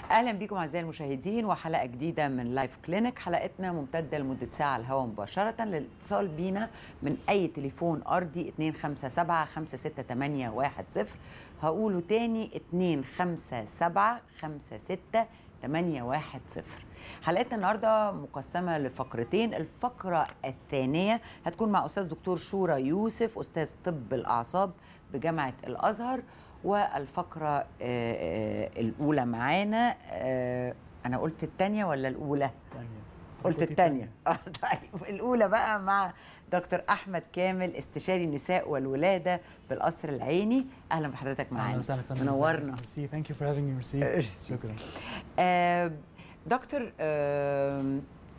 اهلا بكم اعزائي المشاهدين وحلقه جديده من لايف كلينك حلقتنا ممتده لمده ساعه على الهواء مباشره للاتصال بينا من اي تليفون ارضي 257 56810 هقوله تاني 257 56 810 حلقتنا النهارده مقسمه لفقرتين الفقره الثانيه هتكون مع استاذ دكتور شورى يوسف استاذ طب الاعصاب بجامعه الازهر والفقره آه، آه، الاولى معانا آه، انا قلت الثانيه ولا الاولى قلت الثانيه اه طيب الاولى بقى مع دكتور احمد كامل استشاري النساء والولاده بالقصر العيني اهلا بحضرتك اهلا معانا وسهلا فندم منورنا ميرسي ثانك يو فور هافينج مي ميرسي ميرسي. شكرا آه، دكتور آه،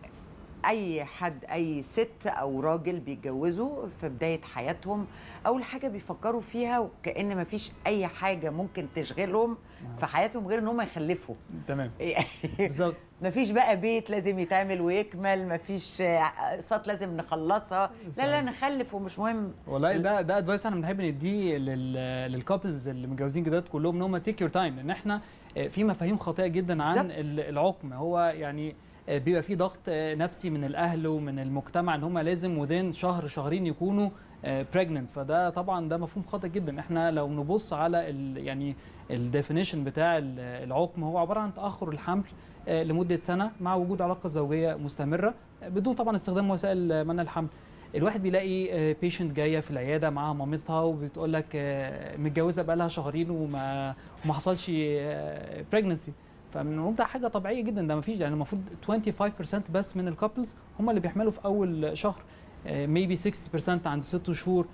اي حد اي ست او راجل بيتجوزوا في بدايه حياتهم اول حاجه بيفكروا فيها وكأن ما فيش اي حاجه ممكن تشغلهم في حياتهم غير ان هم يخلفوا تمام يعني بالظبط ما فيش بقى بيت لازم يتعمل ويكمل ما فيش اقساط لازم نخلصها لا لا صحيح. نخلف ومش مهم والله ده ده ادفايس احنا بنحب نديه لل- للكابلز اللي متجوزين جداد كلهم ان هم تيك يور تايم لان احنا آه، في مفاهيم خاطئه جدا عن بالظبط. ال- العقم هو يعني آه، بيبقى في ضغط آه، نفسي من الاهل ومن المجتمع ان هم لازم وذين شهر شهرين يكونوا بريجننت فده طبعا ده مفهوم خاطئ جدا احنا لو نبص على ال يعني الديفينيشن بتاع ال- العقم هو عباره عن تاخر الحمل آه، لمده سنه مع وجود علاقه زوجيه مستمره آه، بدون طبعا استخدام وسائل منع الحمل الواحد بيلاقي بيشنت جايه في العياده معاها مامتها وبتقول لك آه، متجوزه بقى لها شهرين وما وما حصلش بريجننسي فمن ده حاجه طبيعيه جدا ده ما فيش يعني المفروض 25% بس من الكابلز هم اللي بيحملوا في اول شهر ميبي 60% عند 6 شهور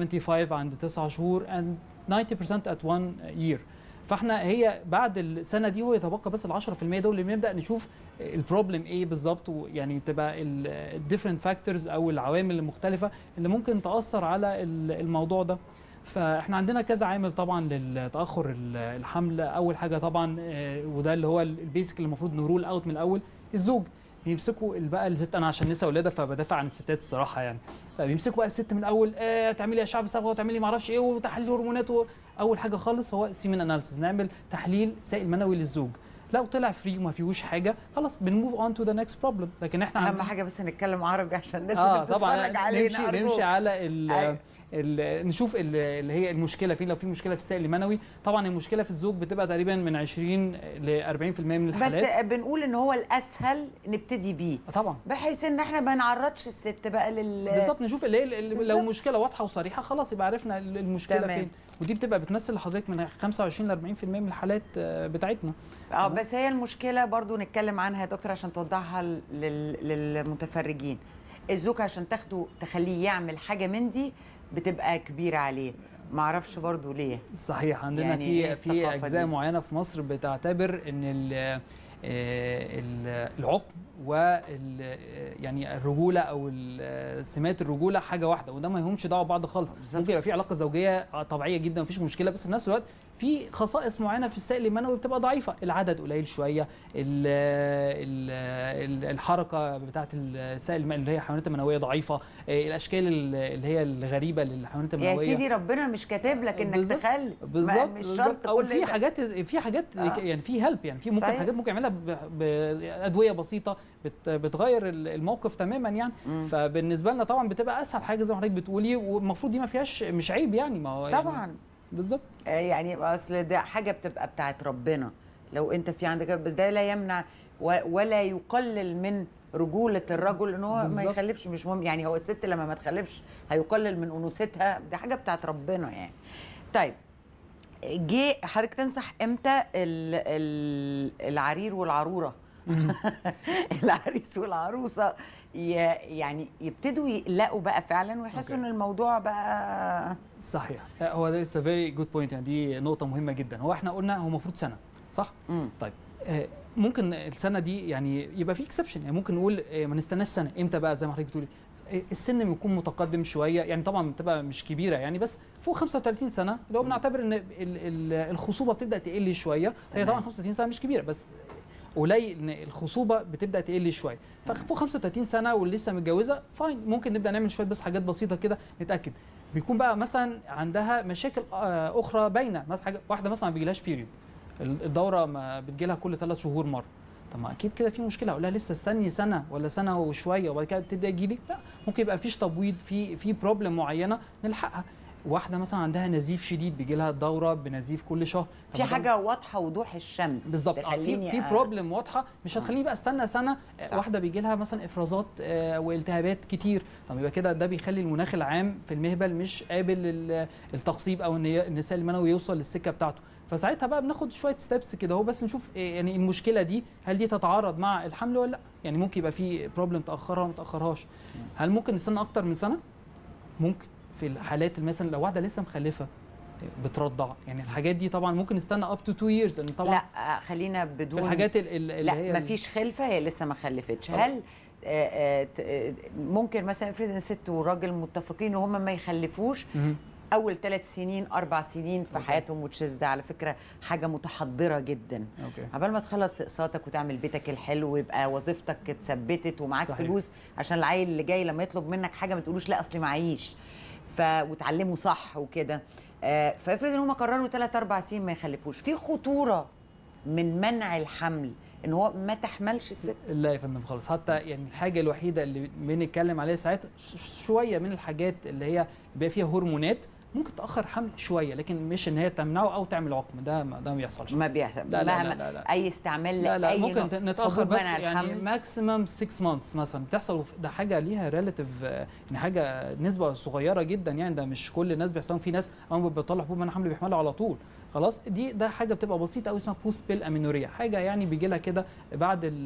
75 عند 9 شهور and 90% at 1 year فاحنا هي بعد السنه دي هو يتبقى بس ال 10% دول اللي بنبدا نشوف البروبلم ايه بالظبط ويعني تبقى الديفرنت فاكتورز او العوامل المختلفه اللي ممكن تاثر على ال- الموضوع ده فاحنا عندنا كذا عامل طبعا للتاخر ال- الحمل اول حاجه طبعا آه، وده اللي هو البيسك اللي المفروض نرول اوت من الاول الزوج بيمسكوا ال- بقى الست انا عشان نساء ولاده فبدافع عن الستات الصراحه يعني فبيمسكوا بقى الست من الاول آه تعملي اشعه صبغه وتعملي ما اعرفش ايه وتحليل هرمونات و- اول حاجه خالص هو سيمن اناليسيس نعمل تحليل سائل منوي للزوج لو طلع فري وما فيهوش حاجه خلاص بنموف اون تو ذا نكست بروبلم لكن احنا اهم عندنا- حاجه بس نتكلم عربي عشان الناس اه اللي بتتفرج طبعا علينا نمشي أرجوك. نمشي على ال أيوة. ال نشوف ال- اللي هي المشكله فين لو في مشكله في السائل المنوي طبعا المشكله في الزوج بتبقى تقريبا من 20 ل 40% من الحالات بس بنقول ان هو الاسهل نبتدي بيه آه طبعا بحيث ان احنا ما نعرضش الست بقى لل بالظبط نشوف اللي هي ال- ال- بالظبط. لو مشكله واضحه وصريحه خلاص يبقى عرفنا ال- المشكله تمام. فين ودي بتبقى بتمثل لحضرتك من 25 ل 40% من الحالات آه، بتاعتنا اه بس هي المشكله برضو نتكلم عنها يا دكتور عشان توضحها لل... للمتفرجين الزوج عشان تاخده تخليه يعمل حاجه من دي بتبقى كبيره عليه معرفش برضو ليه صحيح عندنا يعني في إيه في الثقافة اجزاء دي؟ معينه في مصر بتعتبر ان ال- آه، ال- العقم وال يعني الرجوله او ال- سمات الرجوله حاجه واحده وده ما يهمش دعوه ببعض خالص بالظبط. ممكن يبقى في علاقه زوجيه طبيعيه جدا مفيش مشكله بس في نفس الوقت في خصائص معينه في السائل المنوي بتبقى ضعيفه العدد قليل شويه ال ال ال الحركه بتاعه السائل المنوي اللي هي الحيوانات المنويه ضعيفه آه، الاشكال اللي هي الغريبه للحيوانات يا المنويه سيدي ربنا مش كاتب لك انك بالظبط. تخلف ما- بالظبط مش بالظبط. شرط او كل في ده. حاجات في حاجات آه. يعني في هيلب يعني في ممكن صحيح. حاجات ممكن يعملها ب- بادويه بسيطه بت بتغير ال- الموقف تماما يعني مم. فبالنسبه لنا طبعا بتبقى اسهل حاجه زي ما حضرتك بتقولي والمفروض دي ما فيهاش مش عيب يعني ما هو يعني طبعا بالظبط آه، يعني اصل ده حاجه بتبقى بتاعت ربنا لو انت في عندك بس ده لا يمنع و- ولا يقلل من رجوله الرجل ان هو ما بالظبط. يخلفش مش مهم يعني هو الست لما ما تخلفش هيقلل من انوثتها دي حاجه بتاعت ربنا يعني طيب جه حضرتك تنصح امتى ال ال العرير والعروره العريس والعروسه ي- يعني يبتدوا يقلقوا بقى فعلا ويحسوا أوكي. ان الموضوع بقى صحيح آه، هو ده اتس فيري جود بوينت يعني دي نقطه مهمه جدا هو احنا قلنا هو المفروض سنه صح مم. طيب آه، ممكن السنه دي يعني يبقى في اكسبشن يعني ممكن نقول آه، ما نستناش سنه امتى بقى زي ما حضرتك بتقولي آه، السن بيكون متقدم شويه يعني طبعا بتبقى مش كبيره يعني بس فوق 35 سنه اللي هو بنعتبر ان ال- ال- الخصوبه بتبدا تقل شويه هي تمام. طبعا 35 سنه مش كبيره بس قليل ان الخصوبه بتبدا تقل شويه ففوق 35 سنه ولسه متجوزه فاين ممكن نبدا نعمل شويه بس حاجات بسيطه كده نتاكد بيكون بقى مثلا عندها مشاكل آه، اخرى باينه مثلا حاجه واحده مثلا ما بيجيلهاش بيريود الدوره ما بتجي لها كل ثلاث شهور مره طب ما اكيد كده في مشكله اقول لها لسه استني سنه ولا سنه وشويه وبعد كده تبدا تجيلي لا ممكن يبقى فيش تبويض في في بروبلم معينه نلحقها واحده مثلا عندها نزيف شديد بيجي لها الدوره بنزيف كل شهر طب في ما ده- حاجه واضحه وضوح الشمس بالظبط آه، في تخليني في أ- بروبلم واضحه مش هتخليني بقى استنى سنه آه، صح. واحده بيجي لها مثلا افرازات آه، والتهابات كتير طب يبقى كده ده بيخلي المناخ العام في المهبل مش قابل لل- التخصيب او ان ي- ان السائل المنوي يوصل للسكه بتاعته فساعتها بقى بناخد شويه ستيبس كده اهو بس نشوف إيه يعني المشكله دي هل دي تتعارض مع الحمل ولا لا يعني ممكن يبقى في بروبلم تاخرها وما تاخرهاش هل ممكن نستنى اكتر من سنه ممكن في الحالات اللي مثلا لو واحده لسه مخلفه بترضع يعني الحاجات دي طبعا ممكن نستنى اب تو 2 years لان طبعا لا آه، خلينا بدون في الحاجات ال- ال- اللي هي لا مفيش خلفه هي لسه ما خلفتش طبعا. هل آه، آه، ت- آه، ممكن مثلا افرض ان ست وراجل متفقين ان هم ما يخلفوش مهم. اول ثلاث سنين اربع سنين في أوكي. حياتهم وتشيز ده على فكره حاجه متحضره جدا اوكي عبال ما تخلص اقساطك وتعمل بيتك الحلو ويبقى وظيفتك اتثبتت ومعاك صحيح. فلوس عشان العيل اللي جاي لما يطلب منك حاجه ما تقولوش لا اصلي معيش ف وتعلمه صح وكده آه فافرض ان هم قرروا ثلاث اربع سنين ما يخلفوش في خطوره من منع الحمل ان هو ما تحملش الست لا يا فندم خالص حتى يعني الحاجه الوحيده اللي بنتكلم عليها ساعات ش- شويه من الحاجات اللي هي بيبقى فيها هرمونات ممكن تاخر حمل شويه لكن مش ان هي تمنعه او تعمل عقم ده ما- ده ما بيحصلش ما بيحصل لا لا مهما لا لا, لا. اي استعمال لا لا لأي ممكن نوع نتاخر حبوب بس منع يعني الحمل. ماكسيمم 6 مانثs مثلا بتحصل وف- ده حاجه ليها ريلاتيف يعني حاجه نسبه صغيره جدا يعني ده مش كل الناس بيحصل في ناس اول ما بيطلع حبوب منع حمل بيحملوا على طول خلاص دي ده حاجه بتبقى بسيطه قوي اسمها بوست بيل امينوريا حاجه يعني بيجي لها كده بعد ال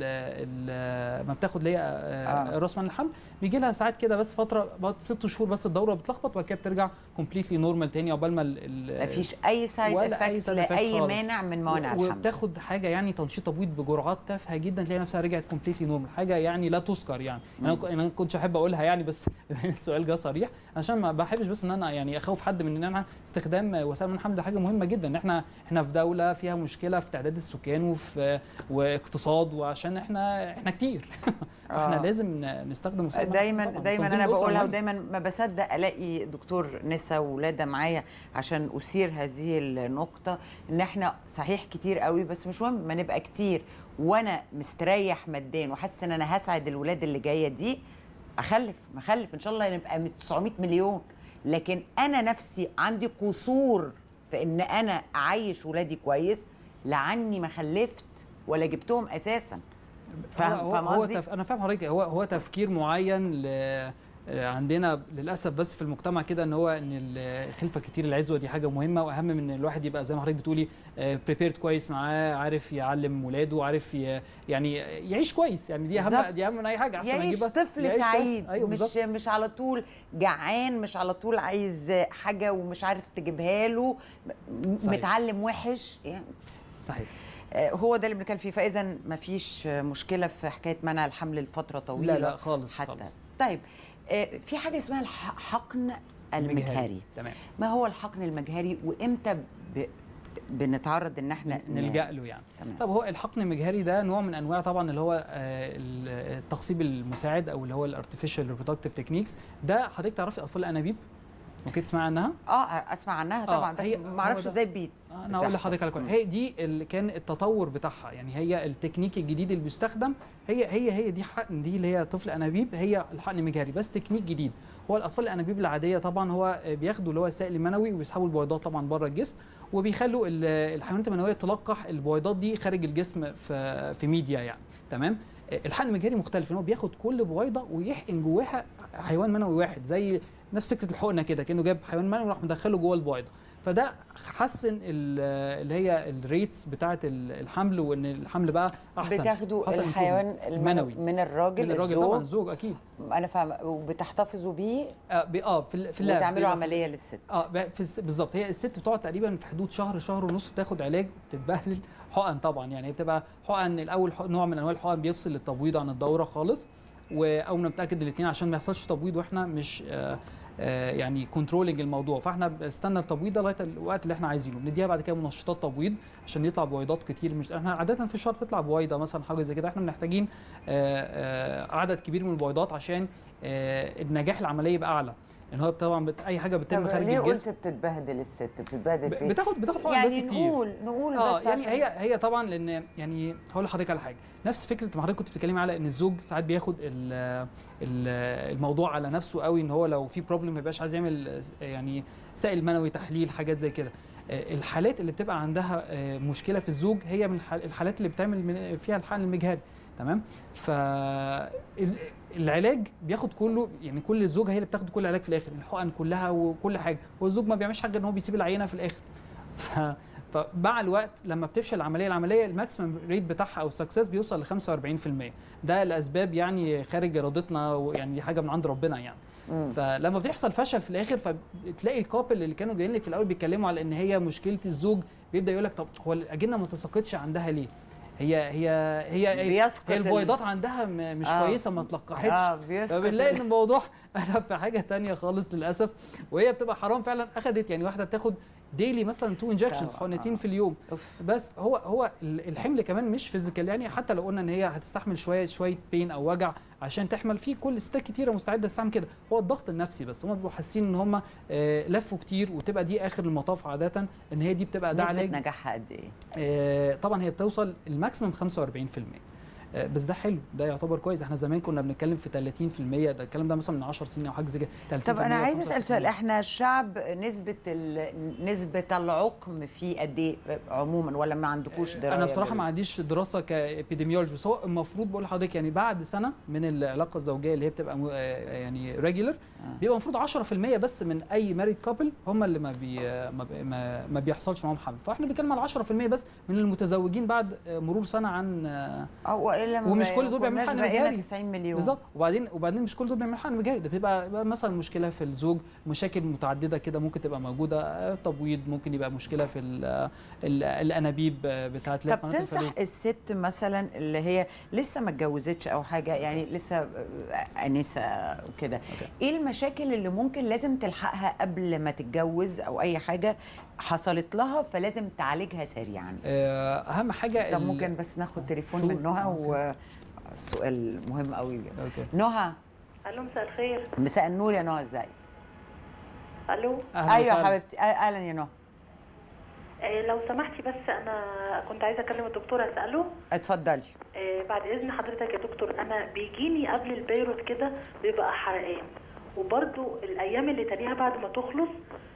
ال ما بتاخد اللي هي آه. آه. راس من الحمل بيجي لها ساعات كده بس فتره بعد ست شهور بس الدوره بتلخبط وبعد كده بترجع كومبليتلي نورمال تاني عقبال ما ال- ال- مفيش اي سايد ولا أي افكت side effects لاي خالص. مانع من موانع الحمل وبتاخد حاجه يعني تنشيط تبويض بجرعات تافهه جدا تلاقي نفسها رجعت كومبليتلي نورمال حاجه يعني لا تذكر يعني انا ك- انا كنتش احب اقولها يعني بس السؤال جه صريح عشان ما بحبش بس ان انا يعني اخوف حد من ان انا استخدام وسائل من الحمل ده حاجه مهمه جدا ان احنا احنا في دوله فيها مشكله في تعداد السكان وفي واقتصاد وعشان احنا احنا كتير فاحنا آه. لازم ن- نستخدم وسائل منع دايما الحمل طبعاً. دايما تنظيم انا الأسرة بقولها مهم. ودايما ما بصدق الاقي دكتور نسا ولاده معايا عشان اثير هذه النقطه ان احنا صحيح كتير قوي بس مش مهم ما نبقى كتير وانا مستريح ماديا وحاسس ان انا هسعد الولاد اللي جايه دي اخلف ما اخلف ان شاء الله نبقى 900 مليون لكن انا نفسي عندي قصور في ان انا اعيش ولادي كويس لعني ما خلفت ولا جبتهم اساسا فاهم هو فاهم هو قصدي؟ تف... انا فاهم حضرتك هو هو تفكير معين ل... آه، عندنا للاسف بس في المجتمع كده ان هو ان الخلفه كتير العزوه دي حاجه مهمه واهم من ان الواحد يبقى زي ما حضرتك بتقولي بريبيرد كويس معاه عارف يعلم ولاده عارف ي... يعني يعيش كويس يعني دي بالظبط. اهم دي اهم من اي حاجه احسن يعيش نجيبها طفل يعيش سعيد ايوه مش بالظبط مش على طول جعان مش على طول عايز حاجه ومش عارف تجيبها له م- صحيح. متعلم وحش يعني صحيح آه، هو ده اللي بنتكلم فيه فاذا ما فيش مشكله في حكايه منع الحمل لفتره طويله لا لا خالص حتى خالص طيب آه، في حاجه اسمها الحقن المجهري تمام ما هو الحقن المجهري وامتى ب... بنتعرض ان احنا ن- نلجا له يعني تمام طب هو الحقن المجهري ده نوع من انواع طبعا اللي هو آه، التخصيب المساعد او اللي هو الارتفيشال ريبرودكتيف تكنيكس ده حضرتك تعرفي اطفال الانابيب ممكن تسمعي عنها اه اسمع عنها آه، طبعا بس هي- ما اعرفش هو ده. ازاي بيت انا اقول بتحصل. لحضرتك على كل مم. هي دي اللي كان التطور بتاعها يعني هي التكنيك الجديد اللي بيستخدم هي هي هي دي حقن دي اللي هي طفل انابيب هي الحقن المجهري بس تكنيك جديد هو الاطفال الانابيب العاديه طبعا هو بياخدوا اللي هو السائل المنوي وبيسحبوا البويضات طبعا بره الجسم وبيخلوا ال- الحيوانات المنويه تلقح البويضات دي خارج الجسم في في ميديا يعني تمام الحقن المجهري مختلف ان هو بياخد كل بويضه ويحقن جواها حيوان منوي واحد زي نفس فكره الحقنه كده كانه جاب حيوان منوي وراح مدخله جوه البويضه فده حسن ال- اللي هي الريتس بتاعه الحمل وان الحمل بقى احسن بتاخدوا حصل الحيوان improvement. المنوي منوي من الراجل من الراجل طبعا الزوج الزوج اكيد انا فاهمه وبتحتفظوا بيه اه بي- اه في ال- في اللاب وتعملوا بيبقى في- عمليه للست اه ب- في الس- بالظبط هي الست بتقعد تقريبا في حدود شهر شهر ونص بتاخد علاج بتتبهدل حقن طبعا يعني هي بتبقى حقن الاول حق- نوع من انواع الحقن بيفصل التبويض عن الدوره خالص واول ما نتاكد الاثنين عشان ما يحصلش تبويض واحنا مش آه آه يعني كنترولنج الموضوع فاحنا بنستنى التبويض ده لغايه الوقت اللي احنا عايزينه بنديها بعد كده منشطات تبويض عشان يطلع بويضات كتير مش احنا عاده في الشهر بتطلع بويضه مثلا حاجه زي كده احنا محتاجين آه آه عدد كبير من البويضات عشان آه النجاح العمليه يبقى اعلى ان هو طبعا بت... اي حاجه بتتم طب خارج ليه الجسم قلت بتتبهدل الست بتتبهدل ب- فين بتاخد بتاخد حقن يعني بس كتير نقول نقول اه بس يعني عشان- هي هي طبعا لان يعني هقول لحضرتك على حاجه نفس فكره ما حضرتك كنت بتتكلمي على ان الزوج ساعات بياخد ال ال الموضوع على نفسه قوي ان هو لو في بروبلم ما يبقاش عايز يعمل يعني سائل منوي تحليل حاجات زي كده آه، الحالات اللي بتبقى عندها آه، مشكله في الزوج هي من الح- الحالات اللي بتعمل من- فيها الحقن المجهري تمام فالعلاج بياخد كله يعني كل الزوجه هي اللي بتاخد كل العلاج في الاخر الحقن كلها وكل حاجه والزوج ما بيعملش حاجه غير ان هو بيسيب العينه في الاخر ف فمع الوقت لما بتفشل العمليه العمليه الماكسيمم ريت بتاعها او السكسس بيوصل ل 45% ده لاسباب يعني خارج ارادتنا ويعني دي حاجه من عند ربنا يعني مم. فلما بيحصل فشل في الاخر فبتلاقي الكابل اللي كانوا جايين لك في الاول بيتكلموا على ان هي مشكله الزوج بيبدا يقول لك طب هو الاجنه ما تساقطش عندها ليه؟ هي هي هي بيسقط هي ال- البويضات عندها م- مش آه. كويسه ما تلقحتش اه بيسقط فبنلاقي ال- ان الموضوع قلب في حاجه تانية خالص للاسف وهي بتبقى حرام فعلا اخذت يعني واحده بتاخد ديلي مثلا تو انجكشنز طبعاً. حقنتين في اليوم أوف. بس هو هو ال- الحمل كمان مش فيزيكال يعني حتى لو قلنا ان هي هتستحمل شويه شويه بين او وجع عشان تحمل في كل ستات كتيره مستعده تستعمل كده هو الضغط النفسي بس هم بيبقوا حاسين ان هم آه، لفوا كتير وتبقى دي اخر المطاف عاده ان هي دي بتبقى ده نسبة علاج نجاحها قد ايه؟ آه، طبعا هي بتوصل الماكسيمم 45% آه، بس ده حلو ده يعتبر كويس احنا زمان كنا بنتكلم في 30% ده الكلام ده مثلا من 10 سنين او حاجه زي كده 30% طب انا عايز اسال 35%. سؤال احنا الشعب نسبه ال... نسبه العقم فيه قد ايه عموما ولا ما عندكوش درايه انا بصراحه بال- ما عنديش دراسه كابيديميولوجي بس هو المفروض بقول لحضرتك يعني بعد سنه من العلاقه الزوجيه اللي هي بتبقى م- آه، يعني ريجولر آه. بيبقى المفروض 10% بس من اي ماريد كابل هم اللي ما بي ما, بي ما, ما بيحصلش معاهم حمل فاحنا بنتكلم على 10% بس من المتزوجين بعد آه، مرور سنه عن آه، او الا ما ومش بقى- كل دول بيعملوا كناش حقن بقينا مجهري. 90 مليون بالظبط وبعدين وبعدين مش كل دول بيعملوا حقن مجهري ده بيبقى بيبقى مثلا مشكله في الزوج مشاكل متعدده كده ممكن تبقى موجوده آه، تبويض ممكن يبقى مشكله في ال- ال- الانابيب آه، بتاعت اللي هي طب قناة الفالوب. تنصح الست مثلا اللي هي لسه ما اتجوزتش او حاجه يعني لسه انسه وكده أوكي. ايه المشاكل اللي ممكن لازم تلحقها قبل ما تتجوز او اي حاجه حصلت لها فلازم تعالجها سريعا آه، اهم حاجه طب ال- ممكن بس ناخد تليفون شو- من نهى أوكي. وسؤال مهم قوي اوكي نهى الو مساء الخير مساء النور يا نهى ازاي الو أهلاً ايوه وسهلاً. حبيبتي آه، اهلا يا نهى آه لو سمحتي بس انا كنت عايزه اكلم الدكتور اساله اتفضلي آه بعد اذن حضرتك يا دكتور انا بيجيني قبل البيروت كده بيبقى حرقان وبرده الايام اللي تليها بعد ما تخلص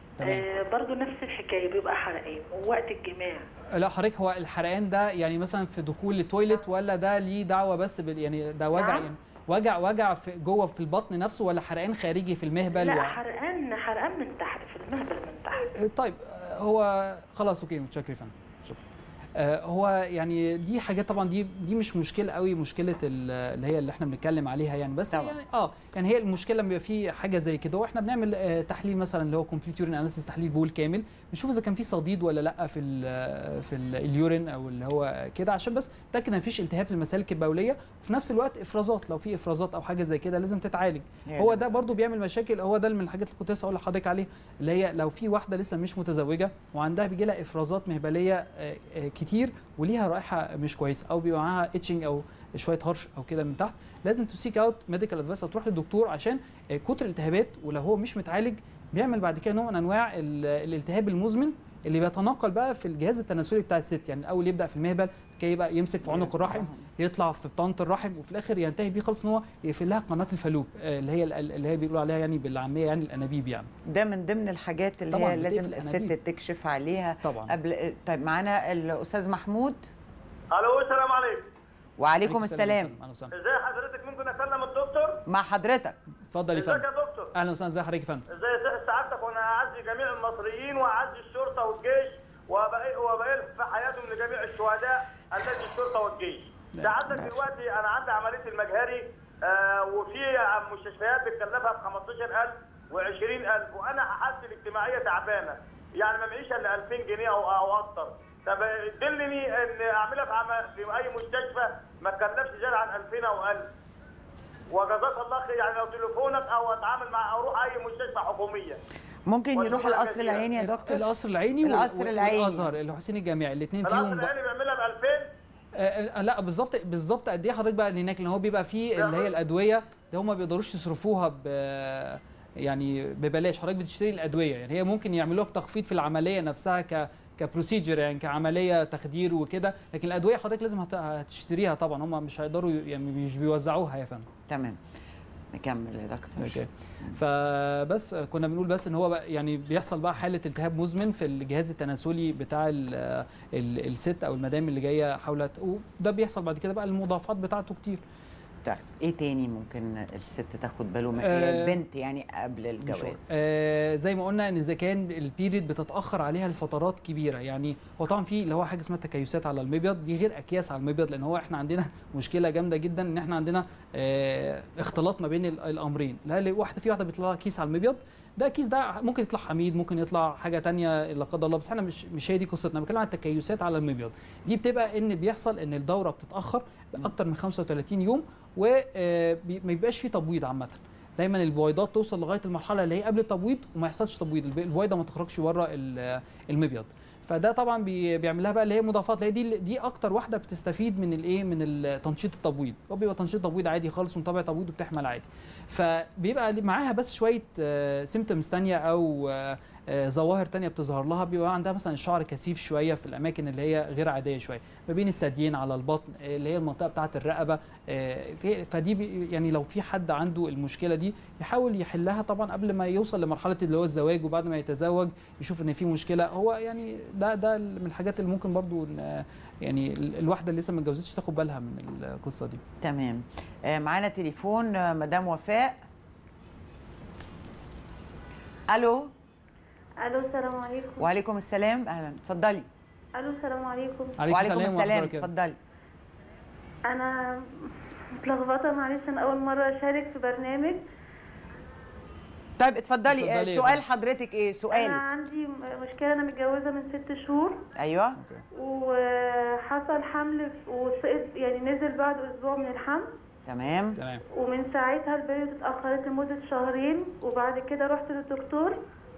آه برضو نفس الحكايه بيبقى حرقان ووقت الجماع لا حضرتك هو الحرقان ده يعني مثلا في دخول التويلت ولا ده ليه دعوه بس بال يعني ده وجع نعم. يعني وجع وجع في جوه في البطن نفسه ولا حرقان خارجي في المهبل لا و... حرقان حرقان من تحت في المهبل من تحت طيب آه، هو خلاص اوكي متشكر فندم شكرا آه، هو يعني دي حاجات طبعا دي دي مش مشكله قوي مشكله ال- اللي هي اللي احنا بنتكلم عليها يعني بس طبعا. يعني اه يعني هي المشكله لما بيبقى في حاجه زي كده واحنا بنعمل آه، تحليل مثلا اللي هو كومبليت يورين اناليسيس تحليل بول كامل بنشوف اذا كان في صديد ولا لا في ال في ال اليورين او اللي هو كده عشان بس نتاكد ان مفيش التهاب في المسالك البوليه وفي نفس الوقت افرازات لو في افرازات او حاجه زي كده لازم تتعالج يعني هو ده برضو بيعمل مشاكل هو ده من الحاجات اللي كنت لسه اقول لحضرتك عليها اللي هي لو في واحده لسه مش متزوجه وعندها بيجي لها افرازات مهبليه آه، آه، كتير وليها رائحه مش كويسه او بيبقى معاها اتشنج او شويه هرش او كده من تحت لازم تسيك اوت ميديكال ادفايس او تروح للدكتور عشان آه، كتر الالتهابات ولو هو مش متعالج بيعمل بعد كده نوع من انواع ال- الالتهاب المزمن اللي بيتناقل بقى في الجهاز التناسلي بتاع الست يعني الاول يبدا في المهبل كي يبقى يمسك في عنق الرحم يطلع في بطانه الرحم وفي الاخر ينتهي بيه خالص ان هو يقفل لها قناه الفالوب آه، اللي هي اللي هي بيقولوا عليها يعني بالعاميه يعني الانابيب يعني ده من ضمن الحاجات اللي طبعاً هي لازم بتقفل الست الأنابيب. تكشف عليها طبعا قبل طيب معانا الاستاذ محمود الو السلام عليكم وعليكم السلام اهلا وسهلا ازي حضرتك ممكن اكلم الدكتور مع حضرتك اتفضل يا ازيك فندم يا دكتور اهلا وسهلا ازي حضرتك يا فندم ازي صحة سعادتك وانا اعزي جميع المصريين واعزي الشرطه والجيش وبقي وبقي في حياتهم لجميع الشهداء الذي الشرطه والجيش لا، سعادتك ماشي. دلوقتي انا عندي عمليه المجهري آه وفي مستشفيات بتكلفها ب 15000 و20000 وانا حالتي الاجتماعيه تعبانه يعني ما معيش الا 2000 جنيه او او اكتر طب دلني ان اعملها في عم... في اي مستشفى ما تكلفش زياده عن 2000 او 1000 وجزاك الله خير يعني لو تليفونك او اتعامل مع او اروح اي مستشفى حكوميه ممكن ولا يروح ولا القصر جديدة. العيني يا دكتور القصر العيني وال- القصر وال- العيني. والازهر الحسين الجامعي الاثنين القصر فيهم بقى العيني بيعملها ب 2000 آه، آه، لا بالظبط بالظبط قد ايه حضرتك بقى هناك لان هو بيبقى فيه اللي هي الادويه اللي هم ما بيقدروش يصرفوها ب يعني ببلاش حضرتك بتشتري الادويه يعني هي ممكن يعملوا لك تخفيض في العمليه نفسها ك كبروسيجر يعني كعمليه تخدير وكده لكن الادويه حضرتك لازم هت- هتشتريها طبعا هم مش هيقدروا يعني مش بيوزعوها يا فندم تمام نكمل يا دكتور اوكي فبس كنا بنقول بس ان هو بقى يعني بيحصل بقى حاله التهاب مزمن في الجهاز التناسلي بتاع ال ال الست او المدام اللي جايه حاولت وده بيحصل بعد كده بقى المضاعفات بتاعته كتير طيب ايه تاني ممكن الست تاخد باله من آه، البنت يعني قبل الجواز آه زي ما قلنا ان اذا كان البيريد بتتاخر عليها لفترات كبيره يعني هو طبعا في اللي هو حاجه اسمها تكيسات على المبيض دي غير اكياس على المبيض لان هو احنا عندنا مشكله جامده جدا ان احنا عندنا آه اختلاط ما بين ال- الامرين لا واحده في واحده بيطلع لها كيس على المبيض ده كيس ده ممكن يطلع حميد ممكن يطلع حاجه تانية لا قدر الله بس احنا مش مش هي دي قصتنا أنا بتكلم عن التكيسات على المبيض دي بتبقى ان بيحصل ان الدوره بتتاخر باكتر من 35 يوم وما يبقاش في تبويض عامه دايما البويضات توصل لغايه المرحله اللي هي قبل التبويض وما يحصلش تبويض الب- البويضه ما تخرجش بره ال- المبيض فده طبعا بي- بيعمل لها بقى اللي هي مضاعفات اللي هي دي دي اكتر واحده بتستفيد من الايه من ال- تنشيط التبويض هو بيبقى تنشيط تبويض عادي خالص ومتابع تبويض وبتحمل عادي فبيبقى لي- معاها بس شويه سيمتومز تانية او آه، آه، ظواهر تانية بتظهر لها بيبقى عندها مثلا الشعر كثيف شويه في الاماكن اللي هي غير عاديه شويه ما بين الثديين على البطن آه، اللي هي المنطقه بتاعه الرقبه آه، في- فدي بي- يعني لو في حد عنده المشكله دي يحاول يحلها طبعا قبل ما يوصل لمرحله اللي هو الزواج وبعد ما يتزوج يشوف ان في مشكله هو يعني ده ده من الحاجات اللي ممكن برضو إن- يعني ال- الواحده اللي لسه ما اتجوزتش تاخد بالها من القصه دي تمام آه، معانا تليفون آه، مدام وفاء الو الو السلام عليكم وعليكم السلام اهلا اتفضلي الو السلام عليكم عليكم وعليكم ورحمة الله السلام وبركاته. اتفضلي انا متلخبطه معلش انا اول مره اشارك في برنامج طيب اتفضلي آه، اتفضلي يا سؤال فندم. حضرتك ايه انا سؤال عندي مشكله انا متجوزه من ست شهور ايوه وحصل حمل وسقط يعني نزل بعد اسبوع من الحمل تمام تمام ومن ساعتها البيض اتاخرت لمده شهرين وبعد كده رحت للدكتور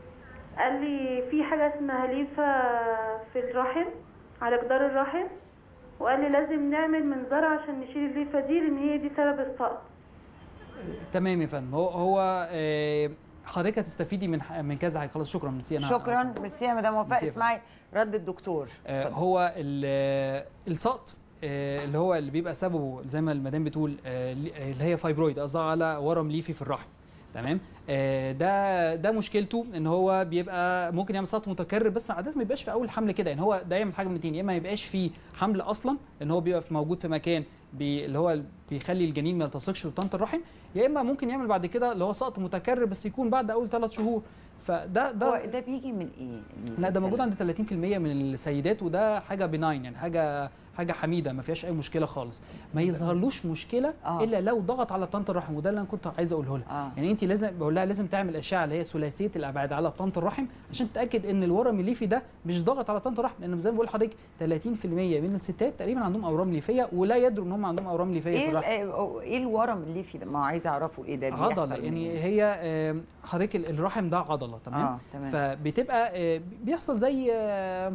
قال لي في حاجه اسمها ليفه في الرحم على جدار الرحم وقال لي لازم نعمل منظار عشان نشيل الليفه دي لان هي دي سبب السقط تمام يا فندم هو هو آه، حضرتك هتستفيدي من ح- من كذا حاجه خلاص شكرا ميرسي انا شكرا ميرسي يا مدام وفاء ميرسي يا اسمعي رد الدكتور آه، اتفضل. هو ال- آه، السقط آه، اللي هو اللي بيبقى سببه زي ما المدام بتقول آه، اللي اللي هي فايبرويد قصدها على ورم ليفي في الرحم تمام آه، ده ده مشكلته ان هو بيبقى ممكن يعمل سقط متكرر بس عاده ما يبقاش في اول حمل كده يعني هو ده يعمل حاجه من اتنين يا اما ما يبقاش في حمل اصلا لان هو بيبقى في موجود في مكان بي اللي هو بيخلي الجنين ما يلتصقش بطانه الرحم يا اما ممكن يعمل بعد كده اللي هو سقط متكرر بس يكون بعد اول ثلاث شهور فده ده هو ده بيجي من ايه لا ده موجود عند 30% من السيدات وده حاجه بناين يعني حاجه حاجه حميده ما فيهاش اي مشكله خالص ما يظهرلوش مشكله آه. آه. الا لو ضغط على بطانه الرحم وده اللي انا كنت عايز اقوله لها آه. يعني انت لازم بقول لها لازم تعمل اشعه اللي هي ثلاثيه الابعاد على بطانه الرحم عشان تتاكد ان الورم الليفي ده مش ضاغط على بطانه الرحم لان زي ما بقول لحضرتك 30% من الستات تقريبا عندهم اورام ليفيه ولا يدروا ان هم عندهم اورام ليفيه في ايه ال- الرحم آه، ايه الورم اللي في ده ما هو عايز اعرفه ايه ده بيحصل عضله من يعني إيه؟ هي آم، حضرتك ال- الرحم ده عضله تمام اه تمام فبتبقى آه، بيحصل زي آه،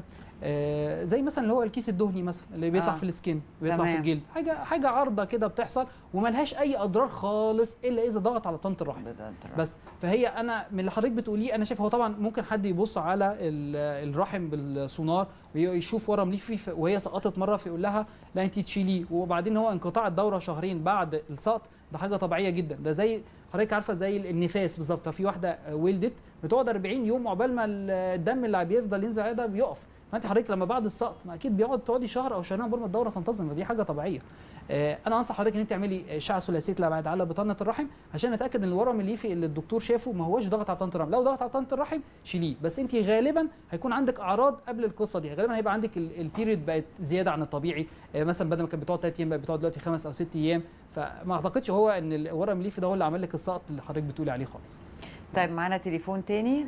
آه، زي مثلا اللي هو الكيس الدهني مثلا اللي بيطلع آه. في السكين بيطلع تمام. في الجلد حاجه حاجه عارضه كده بتحصل وملهاش اي اضرار خالص الا اذا ضغط على طنط الرحم بدأت الرحم. بس فهي انا من اللي حضرتك بتقوليه انا شايف هو طبعا ممكن حد يبص على ال- الرحم بالسونار ويشوف ورم ليفي ف- وهي سقطت مره فيقول لها لا انت تشيليه وبعدين هو انقطاع الدوره شهرين بعد السقط ده حاجه طبيعيه جدا ده زي حضرتك عارفه زي النفاس بالظبط في واحده ولدت بتقعد 40 يوم عقبال ما الدم اللي بيفضل ينزل عليها ده بيقف فانت حضرتك لما بعد السقط ما اكيد بيقعد تقعدي شهر او شهرين قبل ما الدوره تنتظم ودي حاجه طبيعيه آه، انا انصح حضرتك ان انت تعملي اشعه ثلاثيه الابعاد على بطانه الرحم عشان نتاكد ان الورم الليفي اللي الدكتور شافه ما هوش ضغط على بطانه الرحم لو ضغط على بطانه الرحم شيليه بس انت غالبا هيكون عندك اعراض قبل القصه دي غالبا هيبقى عندك ال- البيريود بقت زياده عن الطبيعي آه، مثلا بدل ما كانت بتقعد 3 ايام بقت بتقعد دلوقتي خمس او ست ايام فما اعتقدش هو ان الورم الليفي ده هو اللي عمل لك السقط اللي حضرتك بتقولي عليه خالص طيب معانا تليفون تاني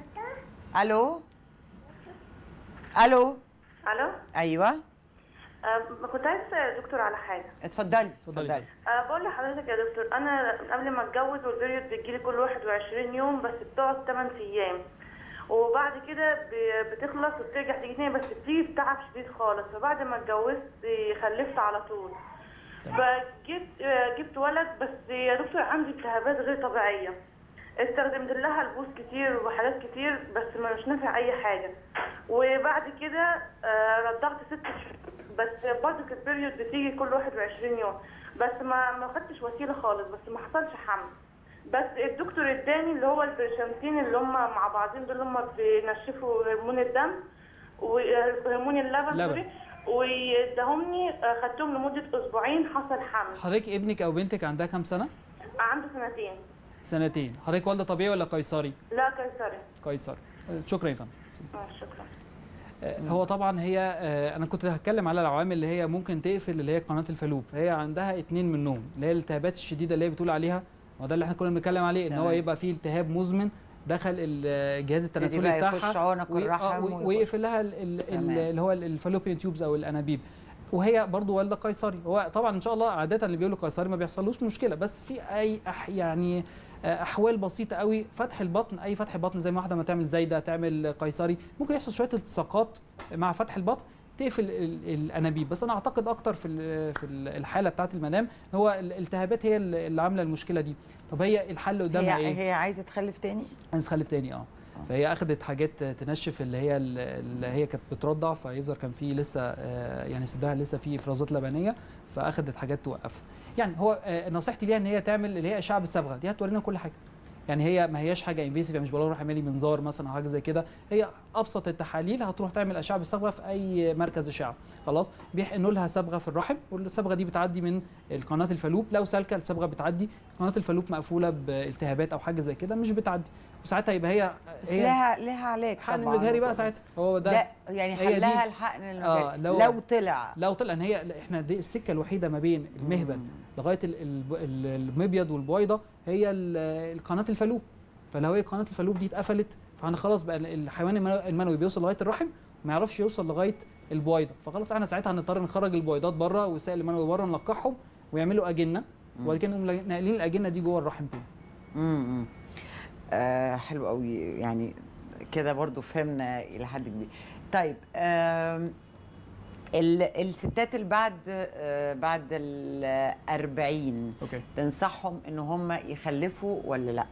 الو الو الو ايوه أه كنت عايز اسال يا دكتور على حاجه اتفضلي اتفضلي. اتفضلي أه بقول لحضرتك يا دكتور انا قبل ما اتجوز والبريود بتجيلي كل 21 يوم بس بتقعد 8 ايام وبعد كده ب- بتخلص وبترجع تيجي تاني بس بتيجي بتعب شديد خالص فبعد ما اتجوزت آه، خلفت على طول فجبت آه، جبت ولد بس يا دكتور عندي التهابات غير طبيعيه استخدمت لها البوس كتير وحاجات كتير بس ما مش نافع اي حاجه وبعد كده آه، رضعت ست شهور بس برضه البيريود بتيجي كل 21 يوم بس ما ما خدتش وسيله خالص بس ما حصلش حمل بس الدكتور اداني اللي هو البرشامتين اللي هم مع بعضهم دول اللي هم بينشفوا هرمون الدم وهرمون اللبن لبن. سوري واداهمني آه، خدتهم لمده اسبوعين حصل حمل حضرتك ابنك او بنتك عندها كام سنه عنده سنتين سنتين حضرتك والده طبيعي ولا قيصري لا قيصري قيصري شكرا يا فندم آه، شكرا آه، هو طبعا هي آه، انا كنت هتكلم على العوامل اللي هي ممكن تقفل اللي هي قناه الفالوب هي عندها اتنين منهم اللي هي الالتهابات الشديده اللي هي بتقول عليها وده اللي احنا كنا بنتكلم عليه ان هو تمام. يبقى فيه التهاب مزمن دخل الجهاز يبتدي التناسلي بقى بتاعها يخش عنق وي- آه، الرحم وي- ويخش. ويقفل لها ال- ال- ال- تمام. اللي هو الفالوبيان تيوبز او الانابيب وهي برضو والده قيصري هو طبعا ان شاء الله عاده اللي بيقولوا قيصري ما بيحصلوش مشكله بس في اي أح يعني آه، احوال بسيطه قوي فتح البطن اي فتح بطن زي ما واحده ما تعمل زايده تعمل قيصري ممكن يحصل شويه التصاقات مع فتح البطن تقفل ال- الانابيب بس انا اعتقد اكتر في ال- في ال- الحاله بتاعت المدام هو الالتهابات هي اللي عامله المشكله دي طب هي الحل قدامها ايه هي هي عايزه تخلف تاني عايز تخلف تاني اه فهي اخذت حاجات تنشف اللي هي اللي هي كانت بترضع فيظهر كان في لسه آه، يعني صدرها لسه فيه افرازات لبنيه فاخذت حاجات توقفه يعني هو آه، نصيحتي ليها ان هي تعمل اللي هي اشعه بالصبغه دي هتورينا كل حاجه يعني هي ما هياش حاجه انفيسيف يعني مش بقول لها روح اعملي منظار مثلا او حاجه زي كده هي ابسط التحاليل هتروح تعمل اشعه بالصبغه في اي مركز اشعه خلاص بيحقنوا لها صبغه في الرحم والصبغه دي بتعدي من القناه الفالوب لو سالكه الصبغه بتعدي قناه الفالوب مقفوله بالتهابات او حاجه زي كده مش بتعدي وساعتها يبقى هي بس هي لها لها علاج حقن طبعا المجهري بقى وكده. ساعتها هو ده لا يعني هي دي- حلها الحقن المجهري آه، لو, لو- لو طلع لو طلع ان هي لا، احنا دي السكه الوحيده ما بين المهبل لغايه ال- ال- ال- المبيض والبويضه هي ال- القناه الفالوب فلو هي قناه الفالوب دي اتقفلت فاحنا خلاص بقى الحيوان المنو- المنوي بيوصل لغايه الرحم ما يعرفش يوصل لغايه البويضه فخلاص احنا ساعتها هنضطر نخرج البويضات بره والسائل المنوي بره نلقحهم ويعملوا اجنه وبعد كده نقوم ناقلين الاجنه دي جوه الرحم تاني امم آه حلو قوي يعني كده برضو فهمنا الى حد كبير طيب آم، ال- الستات اللي بعد آه بعد ال 40 اوكي تنصحهم ان هم يخلفوا ولا لا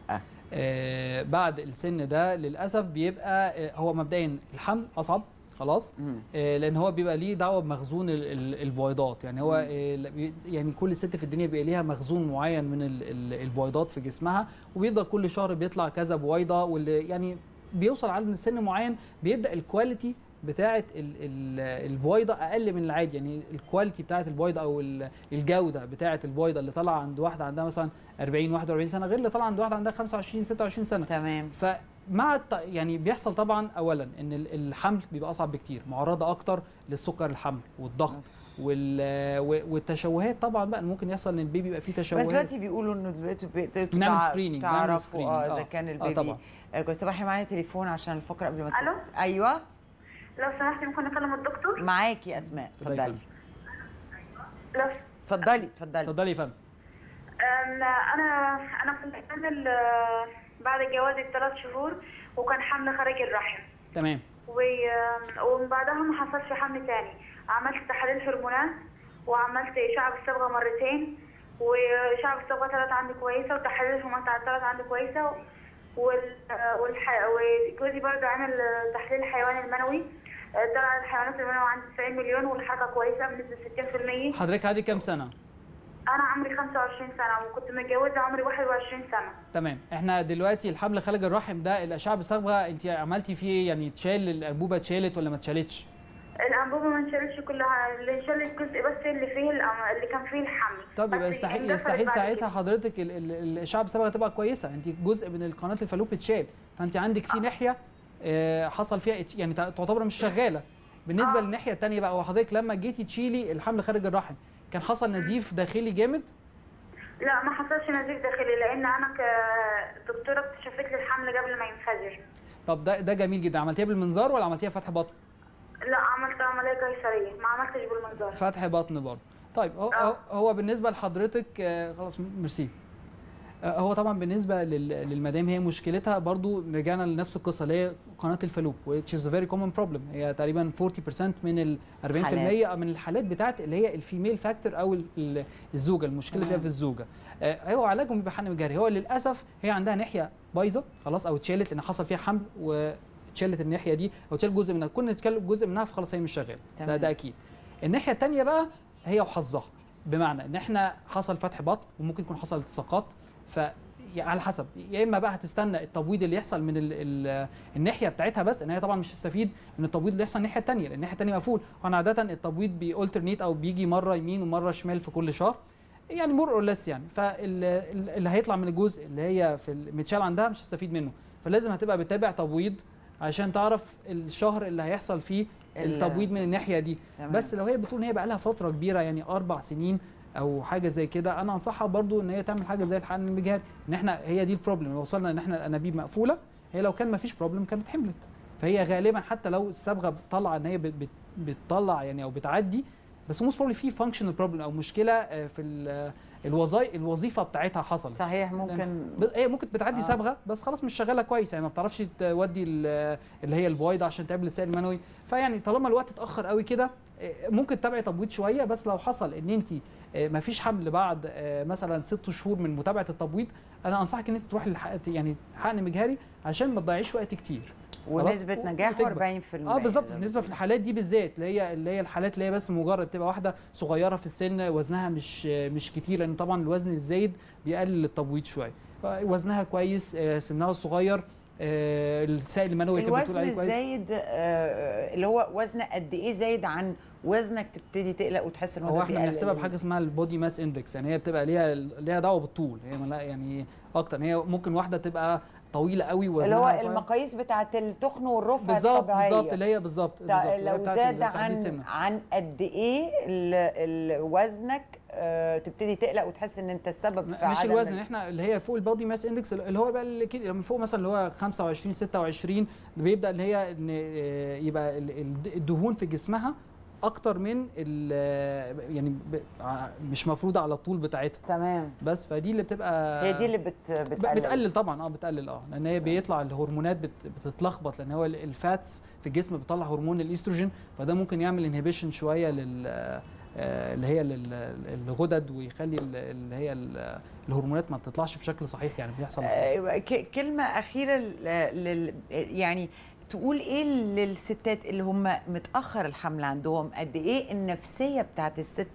آه بعد السن ده للاسف بيبقى آه هو مبدئيا الحمل اصعب خلاص مم. آه لان هو بيبقى ليه دعوه بمخزون ال- ال- البويضات يعني هو آه لا بي- يعني كل ست في الدنيا بيبقى ليها مخزون معين من ال- ال- البويضات في جسمها وبيفضل كل شهر بيطلع كذا بويضه واللي يعني بيوصل عند سن معين بيبدا الكواليتي بتاعه ال- ال- البويضه اقل من العادي يعني الكواليتي بتاعه البويضه او ال- الجوده بتاعه البويضه اللي طالعه عند واحده عندها مثلا 40 41 سنه غير اللي طالعه عند واحده عندها 25 26 سنه تمام فمع الت... يعني بيحصل طبعا اولا ان ال- الحمل بيبقى اصعب بكتير معرضه اكتر للسكر الحمل والضغط وال... و- والتشوهات طبعا بقى ممكن يحصل ان البيبي يبقى فيه بس تشوهات دلوقتي بيقولوا انه دلوقتي بقيتوا نعمل تع- screening، نعمل تعرفوا screening، اه اذا آه. كان آه، البيبي طبعا. آه كويس طب احنا معانا تليفون عشان الفقره قبل ما ألو؟ تبدأ. ايوه لو سمحتي ممكن نكلم الدكتور معاكي يا اسماء اتفضلي يا اتفضلي لو اتفضلي اتفضلي اتفضلي يا فندم أم، انا انا كنت حامل آه، بعد جوازي بثلاث شهور وكان حمل خارج الرحم تمام و- ومن بعدها ما حصلش حمل تاني عملت تحاليل هرمونات وعملت اشعه بالصبغه مرتين واشعه بالصبغه طلعت عندي كويسه وتحاليل الهرمونات طلعت عندي كويسه وال والح... وجوزي برضه عمل تحليل الحيوان المنوي طلع الحيوانات المنوية عندي 90 مليون والحركه كويسه بنسبه 60% حضرتك عندك كام سنه انا عمري 25 سنه وكنت متجوزه عمري 21 سنه تمام احنا دلوقتي الحمل خارج الرحم ده الاشعه بالصبغه انت عملتي فيه ايه يعني اتشال الانبوبه اتشالت ولا ما اتشالتش الانبوبه ما انشالتش كلها اللي انشال الجزء بس اللي فيه الأم- اللي كان فيه الحمل طب يبقى بس يستحيل اندثرت يستحيل بعد ساعتها كده. حضرتك ال- ال- الاشعه بالصبغه تبقى كويسه انت جزء من القناه الفالوب اتشال فانت عندك في ناحيه آه، حصل فيها اتش- يعني تع- تعتبر مش شغاله بالنسبه آه. للناحيه الثانيه بقى وحضرتك لما جيتي تشيلي الحمل خارج الرحم كان حصل نزيف داخلي جامد لا ما حصلش نزيف داخلي لان انا كدكتوره اكتشفت لي الحمل قبل ما ينفجر طب ده ده جميل جدا عملتيها بالمنظار ولا عملتيها فتح بطن لا عملت عمليه قيصريه ما عملتش بالمنظار فتح بطن برضه طيب هو آه. هو- هو بالنسبه لحضرتك آه، خلاص ميرسي آه، هو طبعا بالنسبه لل- للمدام هي مشكلتها برضو رجعنا لنفس القصه اللي هي قناه الفالوب which is a very common problem هي تقريبا 40% من ال 40% حالات. من الحالات بتاعت اللي هي الفيميل فاكتور او ال- ال- الزوجه المشكله اللي هي في الزوجه آه، هو علاجهم بيبقى حقن مجهري هو للاسف هي عندها ناحيه بايظه خلاص او اتشالت لان حصل فيها حمل واتشالت الناحيه دي او اتشال جزء منها كنا اتشال جزء منها فخلاص هي مش شغاله ده, تمام. ده اكيد الناحيه الثانيه بقى هي وحظها بمعنى ان احنا حصل فتح بطن وممكن يكون حصل التصاقات ف يعني على حسب يا اما بقى هتستنى التبويض اللي يحصل من ال ال الناحيه بتاعتها بس ان هي طبعا مش هتستفيد من التبويض اللي يحصل الناحيه الثانيه لان الناحيه الثانيه مقفول وانا عاده التبويض بيالترنيت او بيجي مره يمين ومره شمال في كل شهر يعني مور اور ليس يعني فاللي هيطلع من الجزء اللي هي في المتشال عندها مش هتستفيد منه فلازم هتبقى بتتابع تبويض عشان تعرف الشهر اللي هيحصل فيه ال- التبويض من الناحيه دي تمام. بس لو هي بتقول ان هي بقى لها فتره كبيره يعني اربع سنين او حاجه زي كده انا انصحها برضو ان هي تعمل حاجه زي الحقن المجهري ان احنا هي دي البروبلم لو وصلنا ان احنا الانابيب مقفوله هي لو كان ما فيش بروبلم كانت حملت فهي غالبا حتى لو الصبغه طالعه ان هي بت- بت- بتطلع يعني او بتعدي بس موست بروبلي في فانكشنال بروبلم او مشكله آه، في الوظائف الوظيفه بتاعتها حصلت صحيح ممكن ب- هي ممكن بتعدي آه. آه. صبغه بس خلاص مش شغاله كويس يعني ما بتعرفش تودي ال- اللي هي البويضه عشان تقابل السائل المنوي فيعني طالما الوقت اتاخر قوي كده آه، ممكن تتابعي تبويض شويه بس لو حصل ان انت ما فيش حمل بعد آه، مثلا ست شهور من متابعه التبويض انا انصحك ان انت تروحي للح- يعني حقن مجهري عشان ما تضيعيش وقت كتير ونسبه خلاص؟ نجاح وتكبر. 40% اه بالظبط بالنسبه في الحالات دي بالذات اللي هي اللي هي الحالات اللي هي بس مجرد تبقى واحده صغيره في السن وزنها مش مش كتير لان طبعا الوزن الزايد بيقلل التبويض شويه وزنها كويس آه، سنها صغير آه، السائل المنوي كانت بتقول الوزن عليه كويس الزايد آه، اللي هو وزن قد ايه زايد عن وزنك تبتدي تقلق وتحس ان هو هو ده احنا بيقلل بنحسبها بحاجه اسمها البودي ماس اندكس يعني هي بتبقى ليها ليها دعوه بالطول هي ملا- يعني اكتر هي ممكن واحده تبقى طويله قوي وزنها اللي هو رفيع. المقاييس بتاعه التخن والرفع بالظبط الطبيعيه بالظبط اللي هي بالظبط تع- بالظبط اللي هي لو بتاعت زاد التحديد عن السمنة. عن قد ايه ال- ال- وزنك آه، تبتدي تقلق وتحس ان انت السبب في مش عدم الوزن ال- احنا اللي هي فوق البودي ماس اندكس اللي هو بقى اللي كده من فوق مثلا اللي هو 25 26 بيبدا اللي هي ان آه، يبقى ال- ال- الدهون في جسمها اكتر من ال- يعني ب- ع- مش مفروضه على الطول بتاعتها تمام بس فدي اللي بتبقى هي دي اللي بت ب- بتقلل بتقلل طبعا اه بتقلل اه لان هي بيطلع الهرمونات بت بتتلخبط لان هو ال- الفاتس في الجسم بيطلع هرمون الاستروجين فده ممكن يعمل انهبيشن شويه لل آه، اللي هي لل- الغدد ويخلي ال- اللي هي ال- الهرمونات ما بتطلعش بشكل صحيح يعني بيحصل آه، ك- كلمة أخيرة لل- لل يعني تقول ايه للستات اللي هم متاخر الحمل عندهم قد ايه النفسيه بتاعت الست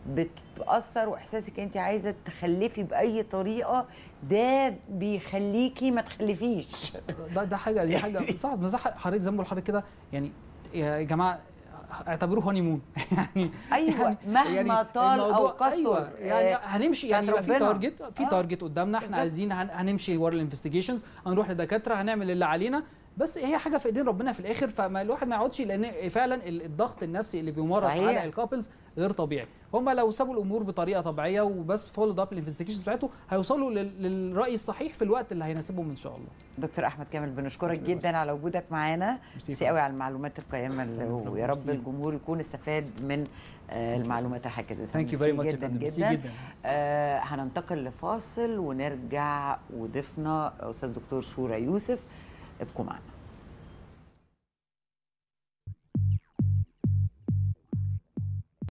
بتاثر واحساسك انت عايزه تخلفي باي طريقه ده بيخليكي ما تخلفيش ده ده حاجه دي حاجه صح ده صح حضرتك زي ما بقول لحضرتك كده يعني يا جماعه اعتبروه هاني مون يعني ايوه مهما طال او الموضوع- قصر أيوة يعني آه، هنمشي يعني بتاعت يبقى في ربنا. تارجت في آه. تارجت قدامنا احنا بالظبط. عايزين هن- هنمشي ورا الانفستيجيشنز هنروح لدكاتره هنعمل اللي علينا بس هي حاجه في ايدين ربنا في الاخر فما الواحد ما يقعدش لان فعلا ال- الضغط النفسي اللي بيمارس صحيح. على الكابلز غير طبيعي هم لو سابوا الامور بطريقه طبيعيه وبس فولو اب الانفستيجيشنز بتاعته هيوصلوا لل- للراي الصحيح في الوقت اللي هيناسبهم ان شاء الله دكتور احمد كامل بنشكرك جدا على وجودك معانا ميرسي قوي على المعلومات القيمه اللي- شكراً. ويا رب ميرسي. الجمهور يكون استفاد من آه، المعلومات اللي حضرتك اديتها ثانك يو فيري ميرسي ماتش جدا ميرسي جدا جدا آه هننتقل لفاصل ونرجع وضيفنا استاذ دكتور شورى يوسف ابقوا معنا